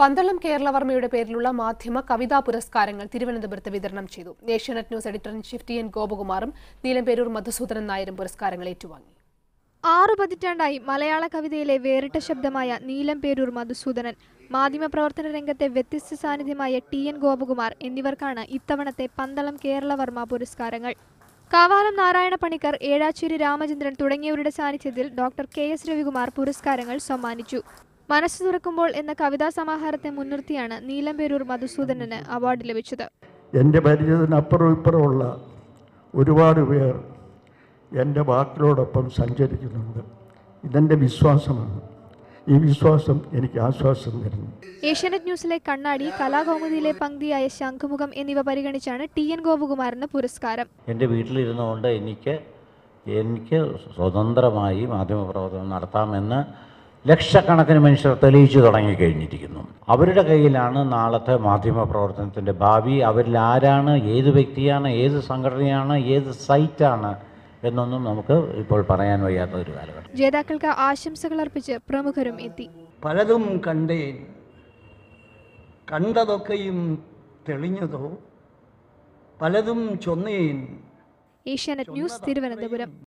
പന്തളം കേരളവർമ്മയുടെ പേരിലുള്ള മാധ്യമ കവിതാ പുരസ്കാരങ്ങൾ തിരുവനന്തപുരത്ത് വിതരണം ചെയ്തു Asianet news editor in chief T N ഗോപകുമാറും നീലംപേരൂർ മധുസൂദനൻ നായരും പുരസ്കാരങ്ങൾ ഏറ്റുവാങ്ങി ആറു പതിറ്റാണ്ടായി മലയാള കവിതയിലെ വേറിട്ട ശബ്ദമായ നീലം പേരൂർ മധുസൂദനൻ മാധ്യമപ്രവർത്തന രംഗത്തെ വ്യത്യസ്ത സാന്നിധ്യമായ ടി എൻ ഗോപകുമാർ എന്നിവർക്കാണ് ഇത്തവണത്തെ പന്തളം കേരളവർമ്മ പുരസ്കാരങ്ങൾ കാവാലം നാരായണ പണിക്കർ ഏഴാച്ചേരി രാമചന്ദ്രൻ തുടങ്ങിയവരുടെ സാന്നിധ്യത്തിൽ ഡോക്ടർ കെ എസ് രവികുമാർ പുരസ്കാരങ്ങൾ സമ്മാനിച്ചു മനസ്സ് തുറക്കുമ്പോൾ എന്ന കവിതാ സമാഹാരത്തെ മുൻനിർത്തിയാണ് നീലംപേരൂർ മധുസൂദനന് അവാർഡ് ലഭിച്ചത് എൻ്റെ പരിചയത്തിനപ്പുറം ഇപ്പുറമുള്ള ഒരുപാട് പേർ എൻ്റെ വാക്കിനോടൊപ്പം സഞ്ചരിക്കുന്നുണ്ട് ഇതെൻ്റെ വിശ്വാസമാണ് ഈ വിശ്വാസം എനിക്ക് ആശ്വാസം തരുന്നു ഏഷ്യാനെറ്റ് ന്യൂസിലെ കണ്ണാടി കലാകൗമുദിയിലെ പങ്ക്തിയായ ശംഖുമുഖം എന്നിവ പരിഗണിച്ചാണ് ടി എൻ ഗോപകുമാറിന് പുരസ്കാരം എൻ്റെ വീട്ടിലിരുന്നുകൊണ്ട് എനിക്ക് എനിക്ക് സ്വതന്ത്രമായി മാധ്യമപ്രവർത്തനം നടത്താമെന്ന് ലക്ഷക്കണക്കിന് മനുഷ്യർ തെളിയിച്ചു തുടങ്ങിക്കഴിഞ്ഞിരിക്കുന്നു അവരുടെ കയ്യിലാണ് നാളത്തെ മാധ്യമപ്രവർത്തനത്തിൻ്റെ ഭാവി അവരിൽ ആരാണ് ഏത് വ്യക്തിയാണ് ഏത് സംഘടനയാണ് ഏത് സൈറ്റാണ് എന്നൊന്നും നമുക്ക് ഇപ്പോൾ പറയാൻ വയ്യാത്ത ഒരു കാലഘട്ടം ജേതാക്കൾക്ക് ആശംസകൾ അർപ്പിച്ച് പ്രമുഖരും എത്തി പലതും കണ്ടേൻ കണ്ടതൊക്കെയും തെളിഞ്ഞതോ പലതും ചൊന്നേൻ ഏഷ്യാനെറ്റ് ന്യൂസ് തിരുവനന്തപുരം